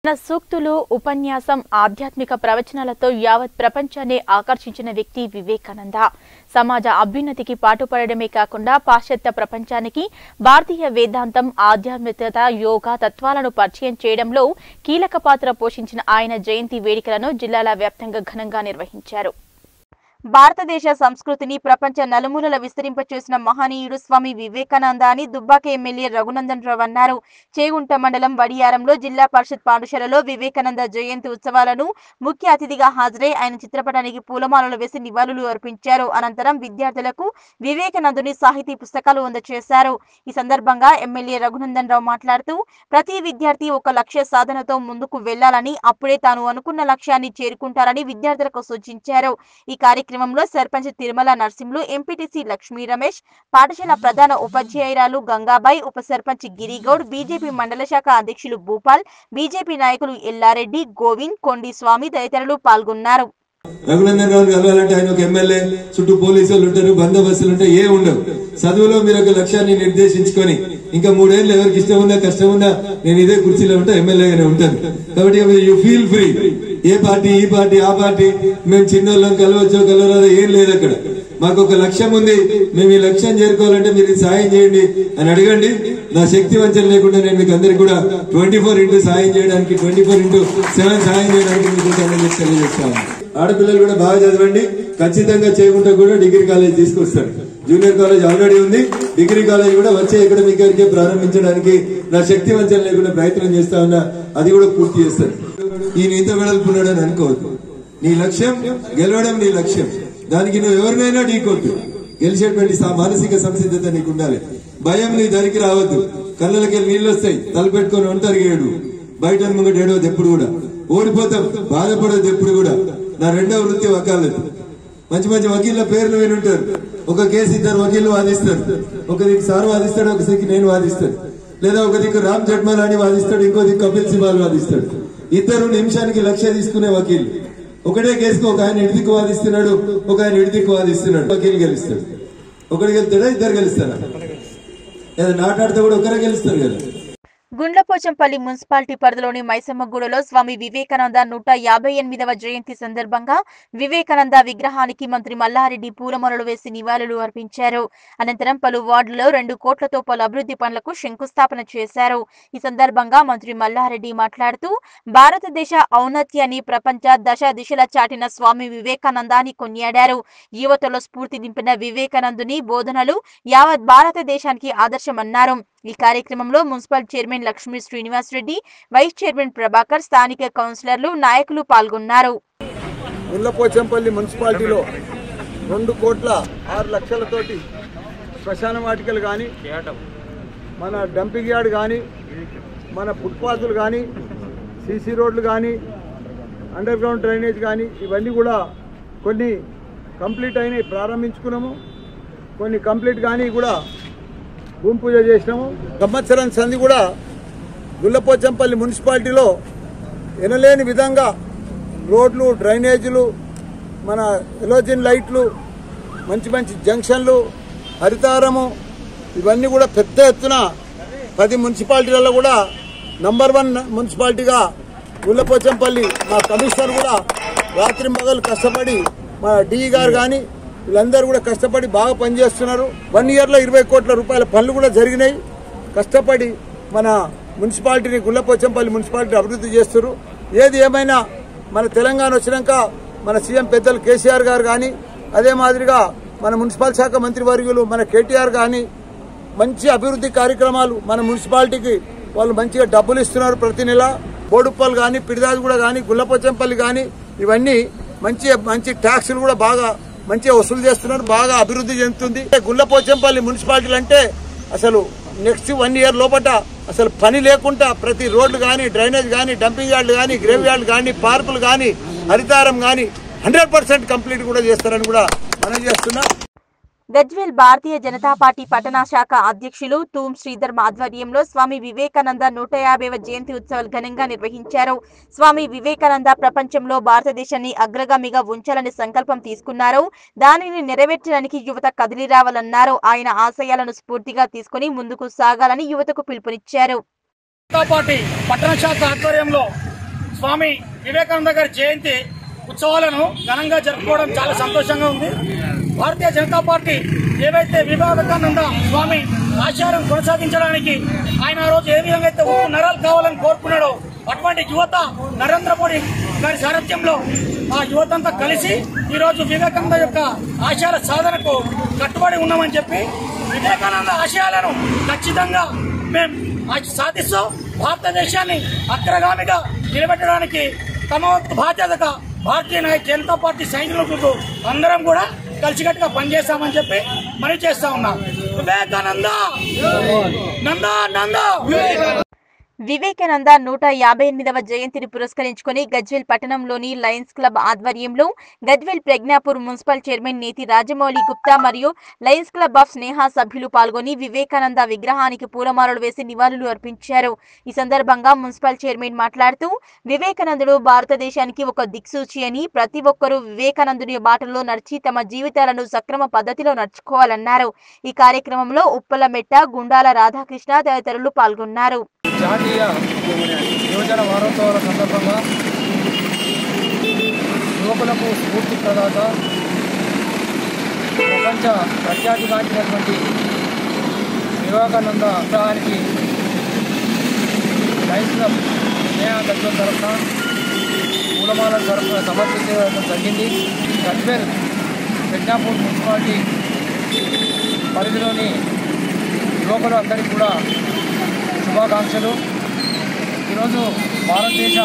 తన సూక్తులు ఉపన్యాసం ఆధ్యాత్మిక ప్రవచనాలతో యావత్ ప్రపంచాన్ని ఆకర్షించిన వ్యక్తి వివేకానంద సమాజ అభ్యున్నతికి పాటుపడడమే కాకుండా పాశ్చాత్య ప్రపంచానికి భారతీయ వేదాంతం ఆధ్యాత్మికత యోగా తత్వాలను పరిచయం చేయడంలో కీలక పాత్ర పోషించిన ఆయన జయంతి వేడుకలను జిల్లాల వ్యాప్తంగా ఘనంగా నిర్వహించారు భారతదేశ సంస్కృతిని ప్రపంచ నలుమూలల విస్తరింపచేసిన మహనీయుడు స్వామి వివేకానంద అని దుబ్బాక ఎమ్మెల్యే రఘునందన్ రావు అన్నారు చేగుంట మండలం వడియారంలో జిల్లా పరిషత్ పాఠశాలలో వివేకానంద జయంతి ఉత్సవాలను ముఖ్య అతిథిగా హాజరై ఆయన చిత్రపటానికి పూలమాలలు వేసి నివాళులు అర్పించారు అనంతరం విద్యార్థులకు వివేకానందుని సాహితీ పుస్తకాలు అందజేశారు ఈ సందర్భంగా ఎమ్మెల్యే రఘునందన్ రావు మాట్లాడుతూ ప్రతి విద్యార్థి ఒక లక్ష్య సాధనతో ముందుకు వెళ్లాలని అప్పుడే తాను అనుకున్న లక్ష్యాన్ని చేరుకుంటారని విద్యార్థులకు సూచించారు ఈ కార్యక్రమంలో సర్పంచ్ తిరుమల నర్సింహులు ఎంపీటీసీ లక్ష్మీ రమేష్ పాఠశాల ప్రధాన ఉపాధ్యాయురాలు గంగాబాయి ఉప సర్పంచ్ గిరిగౌడ్ బీజేపీ మండల శాఖ అధ్యక్షులు భూపాల్ బీజేపీ నాయకులు ఎల్లారెడ్డి గోవింద్ కొండి స్వామి తదితరులు పాల్గొన్నారు రఘునందన్ రావు కలవాలంటే ఆయన ఒక ఎమ్మెల్యే చుట్టూ పోలీసులు ఉంటారు బందోబస్తులు ఉంటాయి ఏ ఉండవు చదువులో మీరు ఒక లక్ష్యాన్ని నిర్దేశించుకొని ఇంకా మూడేళ్ళు ఎవరికి ఇష్టం ఉన్నా కష్టం ఉన్నా నేను ఇదే కుర్చీలో ఉంటా ఎమ్మెల్యేగానే ఉంటాను కాబట్టి యూ ఫీల్ ఫ్రీ ఏ పార్టీ ఈ పార్టీ ఆ పార్టీ మేము చిన్నోళ్ళం కలవచ్చో కలవరాదో ఏం లేదు అక్కడ మాకు ఒక లక్ష్యం ఉంది మేము ఈ లక్ష్యం చేరుకోవాలంటే మీరు ఇది సాయం చేయండి అని అడగండి నా శక్తి వంచన లేకుండా నేను మీకు అందరికి కూడా ట్వంటీ ఫోర్ ఇంటూ సాయం చేయడానికి ట్వంటీ ఫోర్ ఇంటూ సెవెన్ సాయం చేయడానికి మీకు ఉంటానని చెప్పి తెలియజేస్తాను ఆడపిల్లలు కూడా బాగా చదవండి ఖచ్చితంగా చేయకుండా కూడా డిగ్రీ కాలేజ్ తీసుకొస్తారు జూనియర్ కాలేజ్ ఆల్రెడీ ఉంది డిగ్రీ కాలేజ్ కూడా వచ్చే అకాడమిక్ ఇయర్కే ప్రారంభించడానికి నా శక్తి వంచన లేకుండా ప్రయత్నం చేస్తా ఉన్నా అది కూడా పూర్తి చేస్తారు ఈ నీత వెడల్పున్నాడు అని అనుకోవద్దు నీ లక్ష్యం గెలవడం నీ లక్ష్యం దానికి నువ్వు ఎవరినైనా ఢీకొద్దు గెలిచేటువంటి సా- మానసిక సంసిద్ధత నీకు ఉండాలి భయం నీ దానికి రావద్దు కళ్ళకి నీళ్ళు వస్తాయి తలపెట్టుకొని ఒంటరి ఏడు బయట ముంగట ఏడవద్దు ఎప్పుడు కూడా ఓడిపోతాం బాధపడదు ఎప్పుడు కూడా నా రెండవ వృత్తి వకాలత్ మంచి మంచి వకీళ్ళ పేర్లు వినుంటారు ఒక కేసు ఇద్దరు వకీళ్ళు వాదిస్తారు ఒక దిక్కు సార్ వాదిస్తాడు ఒక దిక్కు నేను వాదిస్తాను లేదా ఒక దిక్కు రామ్ జట్మలాని వాదిస్తాడు ఇంకో దిక్కు కపిల్ సిబాల్ వాదిస్తాడు ఇద్దరు నిమిషానికి లక్ష్య తీసుకునే వకీలు ఒకటే కేసుకు ఒక ఆయన ఇడిదిక్కు వాదిస్తున్నాడు ఒక ఆయన ఇడిదిక్కు వాదిస్తున్నాడు వకీలు గెలుస్తాడు ఒకటి గెలుస్తాడా ఇద్దరు గెలుస్తారా లేదా నాటాడితే కూడా ఒకరే గెలుస్తారు కదా గుండ్లపోచంపల్లి మున్సిపాలిటీ పరిధిలోని మైసమ్మగూడలో స్వామి వివేకానంద నూట యాభై ఎనిమిదవ జయంతి సందర్భంగా వివేకానంద విగ్రహానికి మంత్రి మల్లారెడ్డి పూలమొరలు వేసి నివాళులు అర్పించారు అనంతరం పలు వార్డులలో రెండు కోట్లతో పలు అభివృద్ధి పనులకు శంకుస్థాపన చేశారు ఈ సందర్భంగా మంత్రి మల్లారెడ్డి మాట్లాడుతూ భారతదేశ ఔన్నత్యాన్ని ప్రపంచ దశ దిశల చాటిన స్వామి వివేకానందాన్ని కొనియాడారు యువతలో స్ఫూర్తి నింపిన వివేకానందుని బోధనలు యావత్ భారతదేశానికి ఆదర్శమన్నారు ఈ కార్యక్రమంలో municipal chairman Lakshmi Srinivas Reddy vice chairman Prabhakar స్థానిక కౌన్సిలర్లు నాయకులు పాల్గొన్నారు ముల్లపోచంపల్లి మున్సిపాలిటీలో రెండు కోట్ల ఆరు లక్షలతోటి శ్మశాన వాటికలు కానీ మన డంపింగ్ యార్డ్ కానీ మన ఫుట్పాత్లు కానీ సీసీ రోడ్లు కానీ అండర్ గ్రౌండ్ డ్రైనేజ్ కానీ ఇవన్నీ కూడా కొన్ని కంప్లీట్ అయినాయి ప్రారంభించుకున్నాము కొన్ని కంప్లీట్ కానీ కూడా భూమి పూజ చేసినాము సంవత్సరం సంధి కూడా గుల్లపోచంపల్లి మున్సిపాలిటీలో ఎనలేని విధంగా రోడ్లు డ్రైనేజీలు మన ఎలోజిన్ లైట్లు మంచి మంచి జంక్షన్లు హరితారము ఇవన్నీ కూడా పెద్ద ఎత్తున పది మున్సిపాలిటీలలో కూడా నంబర్ వన్ మున్సిపాలిటీగా గుల్లపోచంపల్లి మా కమిషనర్ కూడా రాత్రి మగలు కష్టపడి మా డిఈ గారు కానీ వీళ్ళందరూ కూడా కష్టపడి బాగా పనిచేస్తున్నారు వన్ ఇయర్లో ఇరవై కోట్ల రూపాయల పనులు కూడా జరిగినాయి కష్టపడి మన మున్సిపాలిటీని గుల్లపోచంపల్లి మున్సిపాలిటీ అభివృద్ధి చేస్తారు ఏది ఏమైనా మన తెలంగాణ వచ్చినాక మన సీఎం పెద్దలు కేసీఆర్ గారు కానీ అదే మాదిరిగా మన మున్సిపల్ శాఖ మంత్రివర్యులు మన కేటీఆర్ కానీ మంచి అభివృద్ధి కార్యక్రమాలు మన మున్సిపాలిటీకి వాళ్ళు మంచిగా డబ్బులు ఇస్తున్నారు ప్రతి నెల బోడుప్పల్ కానీ పిడిదాదిగూడ కానీ గుల్లపోచంపల్లి కానీ ఇవన్నీ మంచి మంచి ట్యాక్సులు కూడా బాగా మంచిగా వసూలు చేస్తున్నారు బాగా అభివృద్ధి చెందుతుంది గుల్లపోచంపల్లి మున్సిపాలిటీలు అంటే అసలు నెక్స్ట్ వన్ ఇయర్ లోపట అసలు పని లేకుండా ప్రతి రోడ్లు కానీ డ్రైనేజ్ కానీ డంపింగ్ యార్డ్లు కానీ గ్రేవ్ యార్డ్లు కానీ పార్కులు కానీ హరితారం కానీ హండ్రెడ్ పర్సెంట్ కంప్లీట్ కూడా చేస్తారని కూడా మనం చేస్తున్నా గజ్వేల్ భారతీయ జనతా పార్టీ పట్టణ శాఖ అధ్యక్షులు తూమ్ శ్రీధర్ ఆధ్వర్యంలో స్వామి వివేకానంద నూట యాభైవ జయంతి ఉత్సవాలు ఘనంగా నిర్వహించారు స్వామి వివేకానంద ప్రపంచంలో భారతదేశాన్ని అగ్రగామిగా ఉంచాలని సంకల్పం తీసుకున్నారు దానిని నెరవేర్చడానికి యువత కదిలి రావాలన్నారు ఆయన ఆశయాలను స్ఫూర్తిగా తీసుకుని ముందుకు సాగాలని యువతకు పిలుపునిచ్చారు జనతా పార్టీ పట్టణ శాఖ ఆధ్వర్యంలో స్వామి వివేకానంద గారి జయంతి ఉత్సవాలను ఘనంగా జరుపుకోవడం చాలా సంతోషంగా ఉంది భారతీయ జనతా పార్టీ ఏవైతే వివేకానంద స్వామి ఆచారం కొనసాగించడానికి ఆయన ఆ రోజు ఏ విధంగా అయితే ఉప్పు నరాలు కావాలని కోరుకున్నాడో అటువంటి యువత నరేంద్ర మోడీ గారి సారథ్యంలో ఆ యువతంతా కలిసి ఈ రోజు వివేకానంద యొక్క ఆశయాల సాధనకు కట్టుబడి ఉన్నామని చెప్పి వివేకానంద ఆశయాలను ఖచ్చితంగా మేము ఆ సాధిస్తూ భారతదేశాన్ని అగ్రగామిగా నిలబెట్టడానికి తమ వంతు బాధ్యతగా భారతీయ నాయ జనతా పార్టీ సైనికులకు అందరం కూడా కలిసికట్టుగా పనిచేస్తామని చెప్పి మనం చేస్తా ఉన్నాం వివేకానంద నంద నంద వివేకానంద నూట యాభై ఎనిమిదవ జయంతిని పురస్కరించుకుని గజ్వేల్ పట్టణంలోని లయన్స్ క్లబ్ ఆధ్వర్యంలో గజ్వేల్ ప్రజ్ఞాపూర్ మున్సిపల్ చైర్మన్ నేతి రాజమౌళి గుప్తా మరియు లయన్స్ క్లబ్ ఆఫ్ స్నేహ సభ్యులు పాల్గొని వివేకానంద విగ్రహానికి పూలమాలలు వేసి నివాళులు అర్పించారు ఈ సందర్భంగా మున్సిపల్ చైర్మన్ మాట్లాడుతూ వివేకానందుడు భారతదేశానికి ఒక దిక్సూచి అని ప్రతి ఒక్కరూ వివేకానందుని బాటలో నడిచి తమ జీవితాలను సక్రమ పద్ధతిలో నడుచుకోవాలన్నారు ఈ కార్యక్రమంలో ఉప్పలమెట్ట గుండాల రాధాకృష్ణ తదితరులు పాల్గొన్నారు జాతీయ యువజన వారోత్సవాల సందర్భంగా యువకులకు స్ఫూర్తి ప్రదాత ప్రపంచ ప్రఖ్యాతిగాంచినటువంటి వివేకానంద విగ్రహానికి లైన్స్ క్లబ్ స్నేహ తత్వం తరఫున పూలమాల తరఫున సమర్పించడం జరిగింది గజ్వేల్ ప్రజ్ఞాపూర్ మున్సిపాలిటీ పరిధిలోని యువకులు అందరికీ కూడా శుభాకాంక్షలు ఈరోజు భారతదేశ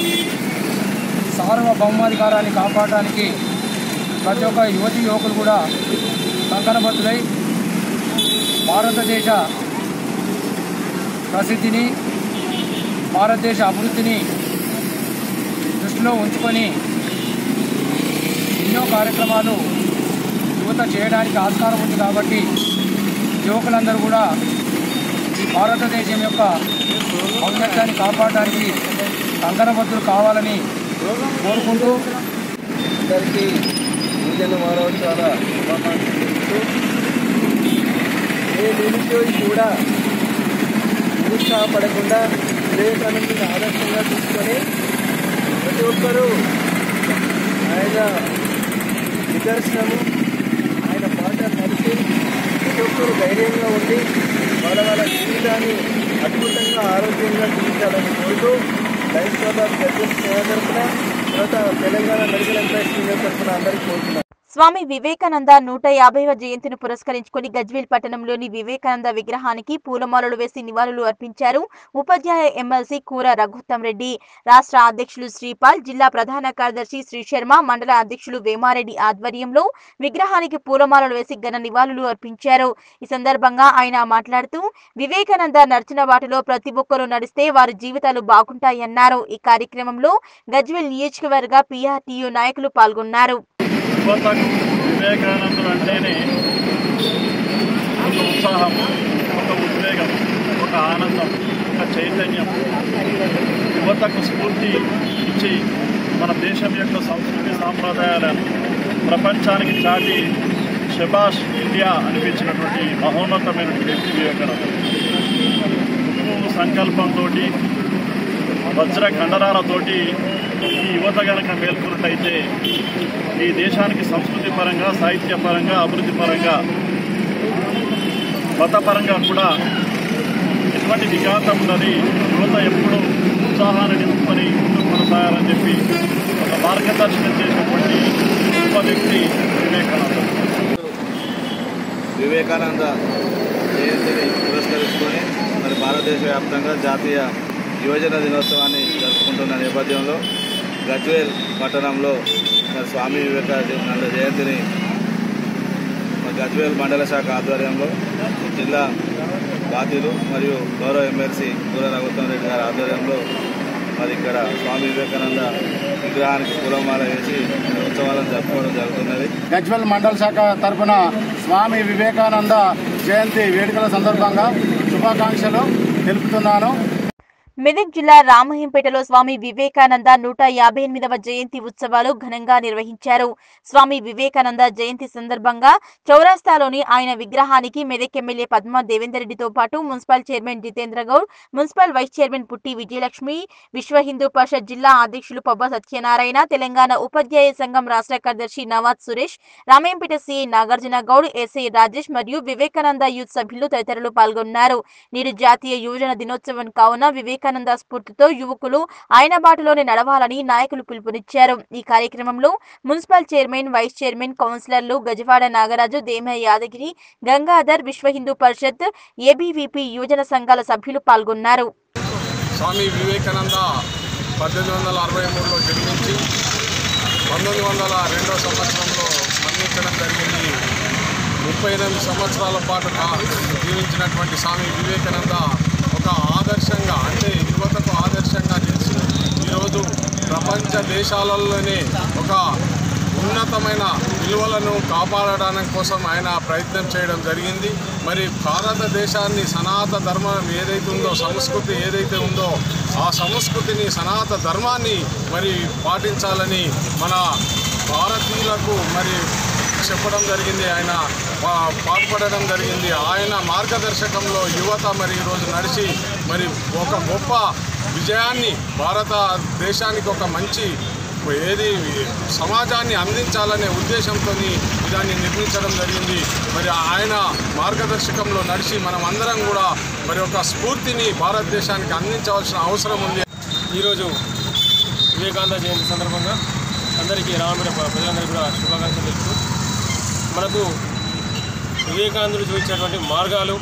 సార్వభౌమాధికారాన్ని కాపాడడానికి ప్రతి ఒక్క యువతి యువకులు కూడా కంకణబద్ధులై భారతదేశ ప్రసిద్ధిని భారతదేశ అభివృద్ధిని దృష్టిలో ఉంచుకొని ఎన్నో కార్యక్రమాలు యువత చేయడానికి ఆస్కారం ఉంది కాబట్టి యువకులందరూ కూడా ఈ భారతదేశం యొక్క ఔన్నత్యాన్ని కాపాడడానికి కంకణబద్ధులు కావాలని కోరుకుంటూ అందరికీ గిరిజన వారోత్సవాల శుభాకాంక్షలు తెలుపుతూ ఏ నిరుద్యోగి కూడా నిరుత్సాహపడకుండా వివేకానందుని ఆదర్శంగా తీసుకొని ప్రతి ఒక్కరూ ఆయన నిదర్శనము ఆయన పాట నడిచి ప్రతి ఒక్కరూ ధైర్యంగా ఉండి వాళ్ళ వాళ్ళ జీవితాన్ని అద్భుతంగా ఆరోగ్యంగా జీవించాలని కోరుతూ లైఫ్ క్లబ్ ఆఫ్ జడ్జెస్ తరఫున తర్వాత తెలంగాణ మెడికల్ ఎంప్లాయీస్ యూనియన్ తరఫున అందరికీ కోరుతున్నాను స్వామి వివేకానంద నూట యాభైవ జయంతిని పురస్కరించుకుని గజ్వేల్ పట్టణంలోని వివేకానంద విగ్రహానికి పూలమాలలు వేసి నివాళులు అర్పించారు ఉపాధ్యాయ ఎమ్మెల్సీ కూర రఘుత్తం రెడ్డి రాష్ట్ర అధ్యక్షులు శ్రీపాల్ జిల్లా ప్రధాన కార్యదర్శి శ్రీ శర్మ మండల అధ్యక్షులు వేమారెడ్డి ఆధ్వర్యంలో విగ్రహానికి పూలమాలలు వేసి ఘన నివాళులు అర్పించారు ఈ సందర్భంగా ఆయన మాట్లాడుతూ వివేకానంద నడిచిన వాటిలో ప్రతి ఒక్కరూ నడిస్తే వారి జీవితాలు బాగుంటాయన్నారు ఈ కార్యక్రమంలో గజ్వేల్ నియోజకవర్గ పీఆర్టీయూ నాయకులు పాల్గొన్నారు యువతకు వివేకానందుడు అంటేనే ఒక ఉత్సాహం ఒక ఉద్వేగం ఒక ఆనందం ఒక చైతన్యం యువతకు స్ఫూర్తి ఇచ్చి మన దేశం యొక్క సంస్కృతి సాంప్రదాయాలను ప్రపంచానికి చాటి శబాష్ ఇండియా అనిపించినటువంటి మహోన్నతమైనటువంటి వ్యక్తి వివేకానందుడు ఉప్పు సంకల్పంతో వజ్ర కండరాలతోటి ఈ యువత గనక మేల్కొన్నట్టయితే ఈ దేశానికి సంస్కృతి పరంగా సాహిత్య పరంగా అభివృద్ధి పరంగా మతపరంగా కూడా ఎటువంటి విఘాతం ఉన్నది యువత ఎప్పుడూ ఉత్సాహాన్ని నింపుకొని ముందుకు కొనసాగాలని చెప్పి ఒక మార్గదర్శనం చేసినటువంటి గొప్ప వ్యక్తి వివేకానంద వివేకానంద జయంతిని పురస్కరించుకొని మరి భారతదేశ వ్యాప్తంగా జాతీయ యువజన దినోత్సవాన్ని జరుపుకుంటున్న నేపథ్యంలో గజ్వేల్ పట్టణంలో మరి స్వామి వివేకానంద జయంతిని మరి గజ్వేల్ మండల శాఖ ఆధ్వర్యంలో జిల్లా బాధ్యులు మరియు గౌరవ ఎమ్మెల్సీ కూర రఘుత్తం రెడ్డి గారి ఆధ్వర్యంలో మరి ఇక్కడ స్వామి వివేకానంద విగ్రహానికి పూలమాల వేసి ఉత్సవాలను జరుపుకోవడం జరుగుతున్నది గజ్వల్ మండల శాఖ తరపున స్వామి వివేకానంద జయంతి వేడుకల సందర్భంగా శుభాకాంక్షలు తెలుపుతున్నాను మెదక్ జిల్లా రామహంపేటలో స్వామి వివేకానంద నూట యాభై ఎనిమిదవ జయంతి ఉత్సవాలు ఘనంగా నిర్వహించారు స్వామి వివేకానంద జయంతి సందర్భంగా చౌరాస్తాలోని ఆయన విగ్రహానికి మెదక్ ఎమ్మెల్యే పద్మా దేవేందర్ రెడ్డితో పాటు municipal chairman Jitendra Goud municipal vice chairman Putti Vijayalakshmi విశ్వ హిందూ పరిషత్ జిల్లా అధ్యక్షులు పబ్బ సత్యనారాయణ తెలంగాణ ఉపాధ్యాయ సంఘం రాష్ట్ర కార్యదర్శి నవాజ్ సురేష్ రామేంపేట సిఐ నాగార్జున గౌడ్ ఎస్ఐ రాజేష్ మరియు వివేకానంద యూత్ సభ్యులు తదితరులు పాల్గొన్నారు నేడు జాతీయ యువజన దినోత్సవం కావున వివేకానంద స్ఫూర్తితో యువకులు ఆయన బాటలోనే నడవాలని నాయకులు పిలుపునిచ్చారు ఈ కార్యక్రమంలో మున్సిపల్ చైర్మన్ వైస్ చైర్మన్ కౌన్సిలర్లు గజవాడ నాగరాజు దేమ యాదగిరి గంగాధర్ విశ్వ హిందూ పరిషత్ ఏబీవీపీ యువజన సంఘాల సభ్యులు పాల్గొన్నారు స్వామి వివేకానంద పద్దెనిమిది వందల అరవై మూడులో జన్మించి పంతొమ్మిది వందల రెండో సంవత్సరంలో మరణించడం జరిగింది ముప్పై ఎనిమిది సంవత్సరాల పాటు కా- జీవించినటువంటి స్వామి వివేకానంద ఒక ఆదర్శంగా అంటే యువతకు ఆదర్శంగా నిలిచి ఈరోజు ప్రపంచ దేశాలలోనే ఒక ఉన్నతమైన విలువలను కాపాడడానికి కోసం ఆయన ప్రయత్నం చేయడం జరిగింది మరి భారతదేశాన్ని సనాతన ధర్మం ఏదైతే ఉందో సంస్కృతి ఏదైతే ఉందో ఆ సంస్కృతిని సనాతన ధర్మాన్ని మరి పాటించాలని మన భారతీయులకు మరి చెప్పడం జరిగింది ఆయన పా- పాల్పడడం జరిగింది ఆయన మార్గదర్శకంలో యువత మరి ఈరోజు నడిచి మరి ఒక గొప్ప విజయాన్ని భారతదేశానికి ఒక మంచి ఏది సమాజాన్ని అందించాలనే ఉద్దేశంతో దాన్ని నిర్మించడం జరిగింది మరి ఆయన మార్గదర్శకంలో నడిచి మనం అందరం కూడా మరి ఒక స్ఫూర్తిని భారతదేశానికి అందించవలసిన అవసరం ఉంది ఈరోజు వివేకానంద జయంతి సందర్భంగా అందరికీ రామపేట ప్రజలందరికీ కూడా శుభాకాంక్షలు తెలుపుతూ మనకు వివేకానందుడు చూపించినటువంటి మార్గాలు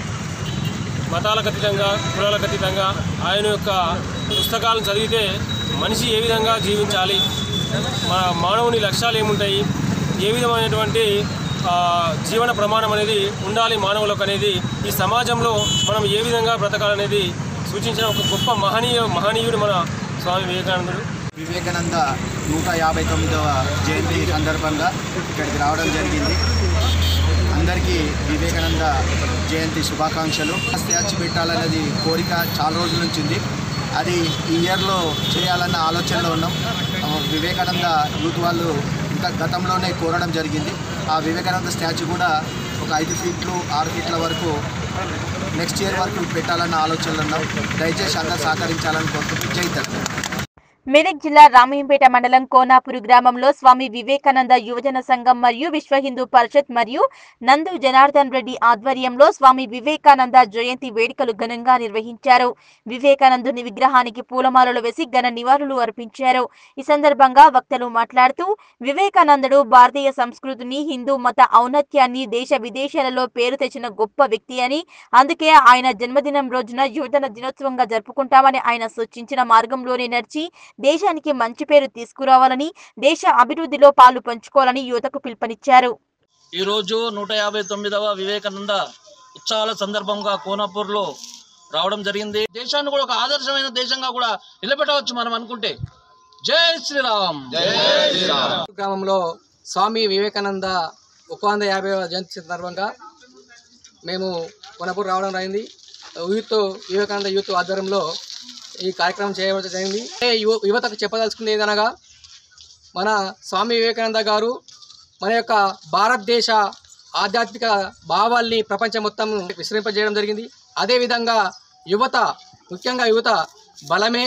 మతాలకు అతీతంగా కులాలకు అతీతంగా ఆయన యొక్క పుస్తకాలను చదివితే మనిషి ఏ విధంగా జీవించాలి మన మానవుని లక్ష్యాలు ఏముంటాయి ఏ విధమైనటువంటి ఆ, జీవన ప్రమాణం అనేది ఉండాలి మానవులకు అనేది ఈ సమాజంలో మనం ఏ విధంగా బ్రతకాలనేది సూచించిన ఒక గొప్ప మహనీయ మహనీయుడు మన స్వామి వివేకానందుడు వివేకానంద నూట యాభై తొమ్మిదవ జయంతి సందర్భంగా ఇక్కడికి రావడం జరిగింది అందరికీ వివేకానంద జయంతి శుభాకాంక్షలు స్టాచ్యూ పెట్టాలన్నది కోరిక చాలా రోజుల నుంచి ఉంది అది ఈ ఇయర్లో చేయాలన్న ఆలోచనలో ఉన్నాం ఆ, వివేకానంద యూత్ వాళ్ళు ఇంకా గతంలోనే కోరడం జరిగింది ఆ వివేకానంద స్టాచ్యూ కూడా ఒక ఐదు ఫీట్లు ఆరు ఫీట్ల వరకు నెక్స్ట్ ఇయర్ వరకు పెట్టాలన్న ఆలోచనలు ఉన్నాం దయచేసి అందరు సహకరించాలని కోరుకుంటూ జై తెలంగాణ మెదక్ జిల్లా రామయ్యంపేట మండలం కోనాపురు గ్రామంలో స్వామి వివేకానంద యువజన సంఘం మరియు విశ్వ హిందూ పరిషత్ మరియు నందు జనార్దన్ రెడ్డి ఆధ్వర్యంలో స్వామి వివేకానంద జయంతి వేడుకలు ఘనంగా నిర్వహించారు వివేకానందుని విగ్రహానికి పూలమాలలు వేసి ఘన నివాళులు అర్పించారు ఈ సందర్భంగా వక్తలు మాట్లాడుతూ వివేకానందుడు భారతీయ సంస్కృతిని హిందూ మత ఔన్నత్యాన్ని దేశ విదేశాలలో పేరు తెచ్చిన గొప్ప వ్యక్తి అని అందుకే ఆయన జన్మదినం రోజున యువజన దినోత్సవంగా జరుపుకుంటామని ఆయన సూచించిన మార్గంలోనే నడిచి దేశానికి మంచి పేరు తీసుకురావాలని దేశ అభివృద్ధిలో పాలు పంచుకోవాలని యువతకు పిలుపునిచ్చారు ఈరోజు నూట యాభై తొమ్మిదవ వివేకానంద ఉత్సవాల సందర్భంగా కోనాపూర్లో రావడం జరిగింది దేశాన్ని కూడా ఒక ఆదర్శమైన దేశంగా కూడా నిలబెట్టవచ్చు మనం అనుకుంటే జై శ్రీరామ్ జై శ్రీరామ్ గ్రామంలో స్వామి వివేకానంద ఒక వంద యాభై జయంతి సందర్భంగా మేము కొనపూర్ రావడం అయింది యూత్ వివేకానంద యూత్ ఆధ్వర్యంలో ఈ కార్యక్రమం చేయడం జరిగింది ఏ యువ- యువతకు చెప్పదలుచుకుంది ఏదనగా మన స్వామి వివేకానంద గారు మన యొక్క భారతదేశ ఆధ్యాత్మిక భావాల్ని ప్రపంచం మొత్తం విస్తరింపజేయడం జరిగింది అదేవిధంగా యువత ముఖ్యంగా యువత బలమే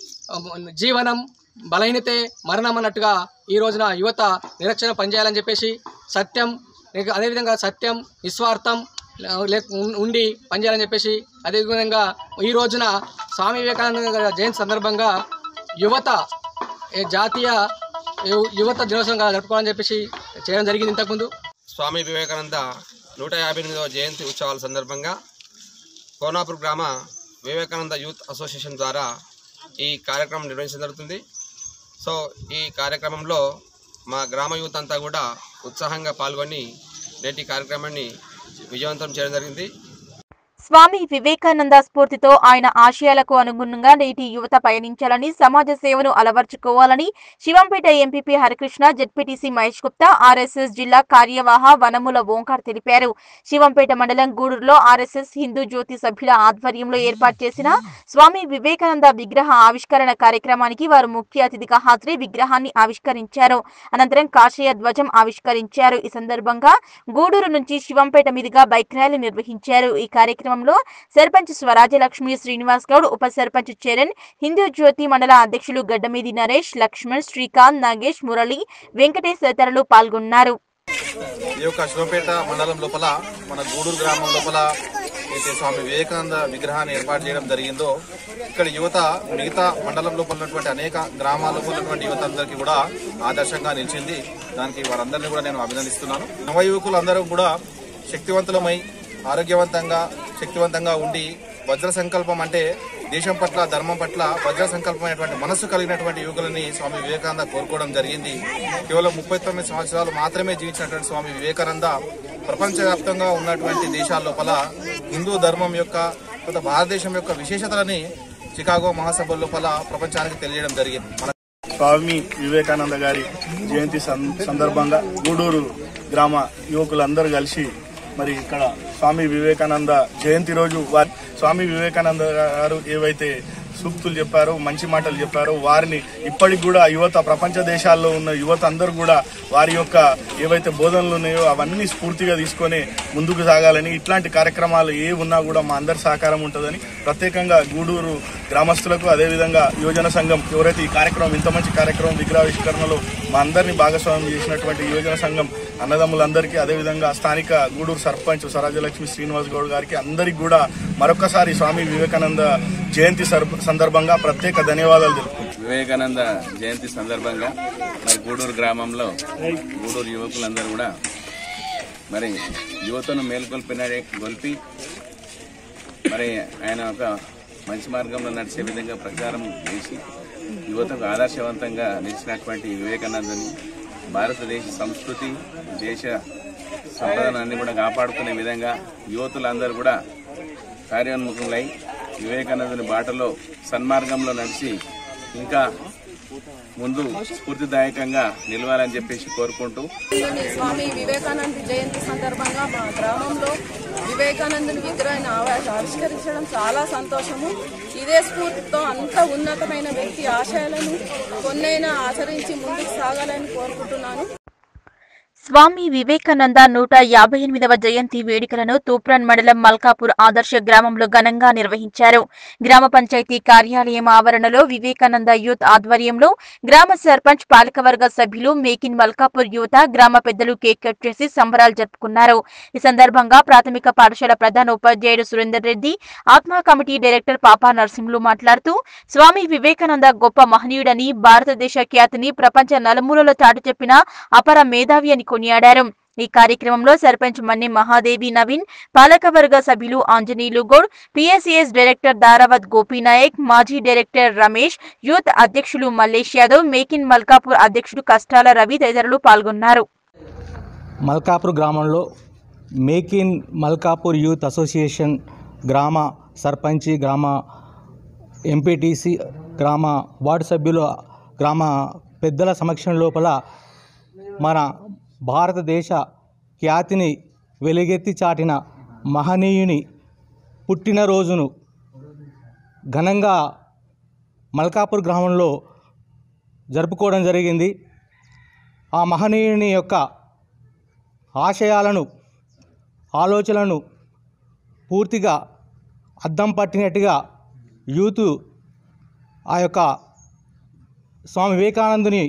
జీవనం బలహీనతే మరణం అన్నట్టుగా ఈ రోజున యువత నిరక్షణ పనిచేయాలని చెప్పేసి సత్యం ఇంకా అదేవిధంగా సత్యం నిస్వార్థం లే ఉం- ఉండి పనిచేయాలని చెప్పేసి అదేవిధంగా ఈ రోజున స్వామి వివేకానంద గారి జయంతి సందర్భంగా యువత ఏ జాతీయ యు- యువత దినోత్సవంగా జరుపుకోవాలని చెప్పేసి చేయడం జరిగింది ఇంతకుముందు స్వామి వివేకానంద నూట యాభై ఎనిమిదవ జయంతి ఉత్సవాల సందర్భంగా కోనాపూర్ గ్రామ వివేకానంద యూత్ అసోసియేషన్ ద్వారా ఈ కార్యక్రమం నిర్వహించడం జరుగుతుంది సో ఈ కార్యక్రమంలో మా గ్రామ యూత్ అంతా కూడా ఉత్సాహంగా పాల్గొని నేటి కార్యక్రమాన్ని విజయవంతం చేయడం జరిగింది స్వామి వివేకానంద స్ఫూర్తితో ఆయన ఆశయాలకు అనుగుణంగా నేటి యువత పయనించాలని సమాజ సేవను అలవర్చుకోవాలని Shivampet MPP Harikrishna ZPTC Mahesh Gupta RSS జిల్లా కార్యవాహ వనముల ఓంకార్ తెలిపారు శివంపేట మండలం గూడూరులో ఆర్ఎస్ఎస్ హిందూ జ్యోతి సభ్యుల ఆధ్వర్యంలో ఏర్పాటు చేసిన స్వామి వివేకానంద విగ్రహ ఆవిష్కరణ కార్యక్రమానికి వారు ముఖ్య అతిథిగా హాజరై విగ్రహాన్ని ఆవిష్కరించారు అనంతరం కాషాయ ధ్వజం ఆవిష్కరించారు ఈ సందర్భంగా గూడూరు నుంచి శివంపేట మీదుగా బైక్ ర్యాలీ నిర్వహించారు ఈ కార్యక్రమంలో సర్పంచ్ స్వరాజ్యలక్ష్మి శ్రీనివాస్ గౌడ్ ఉప సర్పంచ్ చరణ్ హిందూ జ్యోతి మండల అధ్యక్షులు గడ్డమీది నరేష్ లక్ష్మణ్ శ్రీకాంత్ నాగేష్ మురళి వెంకటేష్ తదితరులు పాల్గొన్నారు ఈ యొక్క శివపేట మండలం లోపల మన గూడూరు గ్రామం లోపల అయితే స్వామి వివేకానంద విగ్రహాన్ని ఏర్పాటు చేయడం జరిగిందో ఇక్కడ యువత మిగతా మండలం లోపల ఉన్నటువంటి అనేక గ్రామాల్లో ఉన్నటువంటి యువత అందరికీ కూడా ఆదర్శంగా నిలిచింది దానికి వారందరినీ కూడా నేను అభినందిస్తున్నాను నవ యువకులందరూ కూడా శక్తివంతులమై ఆరోగ్యవంతంగా శక్తివంతంగా ఉండి వజ్ర సంకల్పం అంటే దేశం పట్ల ధర్మం పట్ల వజ్ర సంకల్పమైనటువంటి మనస్సు కలిగినటువంటి యువకులని స్వామి వివేకానంద కోరుకోవడం జరిగింది కేవలం ముప్పై తొమ్మిది సంవత్సరాలు మాత్రమే జీవించినటువంటి స్వామి వివేకానంద ప్రపంచవ్యాప్తంగా ఉన్నటువంటి దేశాల లోపల హిందూ ధర్మం యొక్క కొంత భారతదేశం యొక్క విశేషతలని చికాగో మహాసభ లోపల ప్రపంచానికి తెలియడం జరిగింది మన స్వామి వివేకానంద గారి జయంతి సం- సందర్భంగా గూడూరు గ్రామ యువకులందరూ కలిసి మరి ఇక్కడ స్వామి వివేకానంద జయంతి రోజు వారి స్వామి వివేకానంద గారు ఏవైతే సూక్తులు చెప్పారో మంచి మాటలు చెప్పారో వారిని ఇప్పటికి కూడా యువత ప్రపంచ దేశాల్లో ఉన్న యువత అందరూ కూడా వారి యొక్క ఏవైతే బోధనలు ఉన్నాయో అవన్నీ స్ఫూర్తిగా తీసుకొని ముందుకు సాగాలని ఇట్లాంటి కార్యక్రమాలు ఏ ఉన్నా కూడా మా అందరి సహకారం ఉంటుందని ప్రత్యేకంగా గూడూరు గ్రామస్తులకు అదేవిధంగా యువజన సంఘం ఎవరైతే ఈ కార్యక్రమం ఇంత మంచి కార్యక్రమం విగ్రహావిష్కరణలో మా అందరినీ భాగస్వామ్యం చేసినటువంటి యువజన సంఘం అన్నదమ్ములందరికీ అదేవిధంగా స్థానిక గూడూరు సర్పంచ్ స్వరాజ్యలక్ష్మి శ్రీనివాస్ గౌడ్ గారికి అందరికి కూడా మరొకసారి స్వామి వివేకానంద జయంతి సర్- సందర్భంగా ప్రత్యేక ధన్యవాదాలు తెలుపుతున్నాను వివేకానంద జయంతి సందర్భంగా మరి గూడూరు గ్రామంలో గూడూరు యువకులందరూ కూడా మరి యువతను మేల్కొల్పిన గొల్పి మరి ఆయన ఒక మంచి మార్గంలో నడిచే విధంగా ప్రచారం చేసి యువతకు ఆదర్శవంతంగా నిలిచినటువంటి వివేకానందని భారతదేశ సంస్కృతి దేశ సంపదనాన్ని కూడా కాపాడుకునే విధంగా యువతులందరూ కూడా కార్యోన్ముఖులై వివేకానందుని బాటలో సన్మార్గంలో నడిచి ఇంకా ముందు స్ఫూర్తిదాయకంగా నిలవాలని చెప్పేసి కోరుకుంటూ స్వామి వివేకానంద జయంతి సందర్భంగా మా గ్రామంలో వివేకానందుని విగ్రహాన్ని ఆవ- ఆవిష్కరించడం చాలా సంతోషము ఇదే స్ఫూర్తితో అంత ఉన్నతమైన వ్యక్తి ఆశయాలను కొన్నైనా ఆచరించి ముందుకు సాగాలని కోరుకుంటున్నాను స్వామి వివేకానంద నూట యాభై ఎనిమిదవ జయంతి వేడుకలను తూప్రాన్ మండలం మల్కాపూర్ ఆదర్శ గ్రామంలో ఘనంగా నిర్వహించారు గ్రామ పంచాయతీ కార్యాలయం ఆవరణలో వివేకానంద యూత్ ఆధ్వర్యంలో గ్రామ సర్పంచ్ పాలకవర్గ సభ్యులు మేకిన్ మల్కాపూర్ యువత గ్రామ పెద్దలు కేక్ కట్ చేసి సంబరాలు జరుపుకున్నారు ఈ సందర్భంగా ప్రాథమిక పాఠశాల ప్రధాన ఉపాధ్యాయుడు సురేందర్ రెడ్డి ఆత్మ కమిటీ డైరెక్టర్ పాపా నరసింహులు మాట్లాడుతూ స్వామి వివేకానంద గొప్ప మహనీయుడని భారతదేశ ఖ్యాతిని ప్రపంచ నలుమూలలో చాటు చెప్పిన అపర మేధావి అని కొనియాడారు ఈ కార్యక్రమంలో సర్పంచ్ మన్నె మహాదేవి నవీన్ పాలకవర్గ సభ్యులు ఆంజనేయులు గౌడ్ పిఎస్సిఎస్ డైరెక్టర్ దారావత్ గోపీనాయక్ మాజీ డైరెక్టర్ రమేష్ యూత్ అధ్యక్షులు మల్లేష్ యాదవ్ మేకిన్ మల్కాపూర్ అధ్యక్షుడు కష్టాల రవి తదితరులు పాల్గొన్నారు మల్కాపూర్ గ్రామంలో make in Malkapur youth association గ్రామ సర్పంచి గ్రామ ఎంపీటీసీ గ్రామ వార్డు సభ్యుల గ్రామ పెద్దల సమక్షం లోపల మన భారతదేశ ఖ్యాతిని వెలుగెత్తి చాటిన మహనీయుని పుట్టినరోజును ఘనంగా మల్కాపూర్ గ్రామంలో జరుపుకోవడం జరిగింది ఆ మహనీయుని యొక్క ఆశయాలను ఆలోచనలను పూర్తిగా అద్దం పట్టినట్టుగా యూత్ ఆ యొక్క స్వామి వివేకానందుని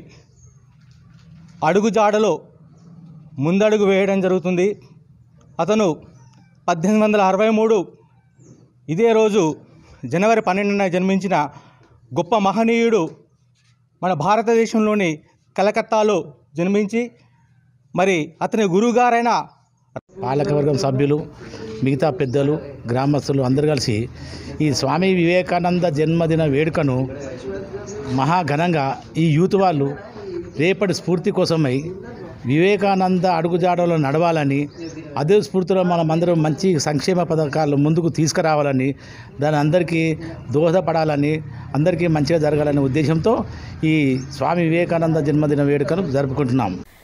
అడుగుజాడలో ముందడుగు వేయడం జరుగుతుంది అతను పద్దెనిమిది వందల అరవై మూడు ఇదే రోజు జనవరి పన్నెండున జన్మించిన గొప్ప మహనీయుడు మన భారతదేశంలోని కలకత్తాలో జన్మించి మరి అతని గురువుగారైన పాలకవర్గం సభ్యులు మిగతా పెద్దలు గ్రామస్తులు అందరూ కలిసి ఈ స్వామి వివేకానంద జన్మదిన వేడుకను మహాఘనంగా ఈ యూత్ వాళ్ళు రేపటి స్ఫూర్తి కోసమై వివేకానంద అడుగుజాడలో నడవాలని అదే స్ఫూర్తిలో మనం అందరం మంచి సంక్షేమ పథకాలు ముందుకు తీసుకురావాలని దాని అందరికీ దోహదపడాలని అందరికీ మంచిగా జరగాలనే ఉద్దేశంతో ఈ స్వామి వివేకానంద జన్మదిన వేడుకను జరుపుకుంటున్నాం